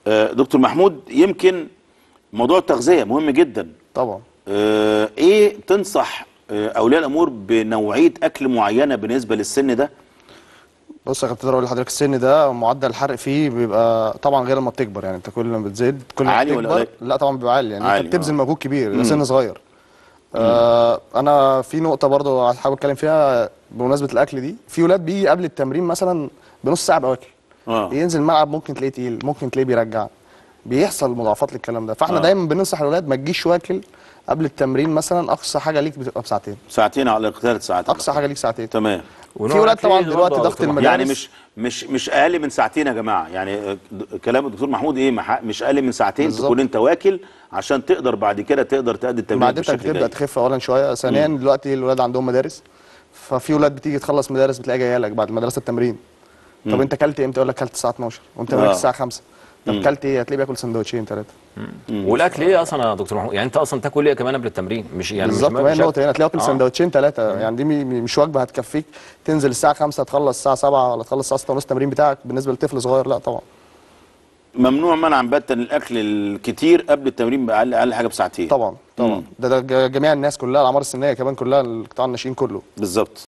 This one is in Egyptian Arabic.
آه، دكتور محمود يمكن موضوع التغذيه مهم جدا طبعا آه، ايه تنصح آه، اولياء الامور بنوعيه اكل معينه بالنسبه للسن ده بص يا كابتن اقول لحضرتك السن ده معدل الحرق فيه بيبقى طبعا غير لما بتكبر يعني انت كل ما بتزيد كل ما عالي ولا بتكبر قليل؟ لا طبعا بيبقى عالي يعني عالي، انت بتبذل آه. مجهود كبير ده سن صغير آه انا في نقطه برضو حابب اتكلم فيها بمناسبه الاكل دي في ولاد بيجي قبل التمرين مثلا بنص ساعه بواكل اه ينزل الملعب ممكن تلاقيه تقيل ممكن تلاقيه بيرجع بيحصل مضاعفات للكلام ده فاحنا آه. دايما بننصح الولاد ما تجيش واكل قبل التمرين مثلا اقصى حاجه ليك بتبقى بساعتين ساعتين على ثلاث ساعات اقصى حاجه ليك ساعتين تمام في ولاد طبعا دلوقتي ضغط المدارس يعني مش مش مش اقل من ساعتين يا جماعه يعني آه، د- كلام الدكتور محمود ايه مح- مش اقل من ساعتين بالظبط. تكون انت واكل عشان تقدر بعد كده تقدر تأدي التمرين معدتك بشكل بتبدا جيد تخف اولا شويه ثانيا دلوقتي الولاد عندهم مدارس ففي ولاد بتيجي تخلص مدارس بتلاقي جايه لك بعد مدرسه التمرين طب انت اكلت امتى يقول لك اكلت الساعه 12 وانت مالك آه. الساعه 5 طب اكلت ايه هتلاقيه بياكل سندوتشين ثلاثه والاكل ايه اصلا يا دكتور محمود يعني انت اصلا تاكل ايه كمان قبل التمرين مش يعني بالظبط مش ما هي مش النقطه هنا تلاقيه واكل آه. سندوتشين ثلاثه يعني دي مي- مي- مش وجبه هتكفيك تنزل الساعه 5 تخلص الساعه 7 ولا تخلص الساعه 6 ونص التمرين بتاعك بالنسبه لطفل صغير لا طبعا ممنوع منعا باتا الاكل الكتير قبل التمرين باقل اقل حاجه بساعتين طبعا طبعا ده, ده جميع الناس كلها الاعمار السنيه كمان كلها القطاع الناشئين كله بالظبط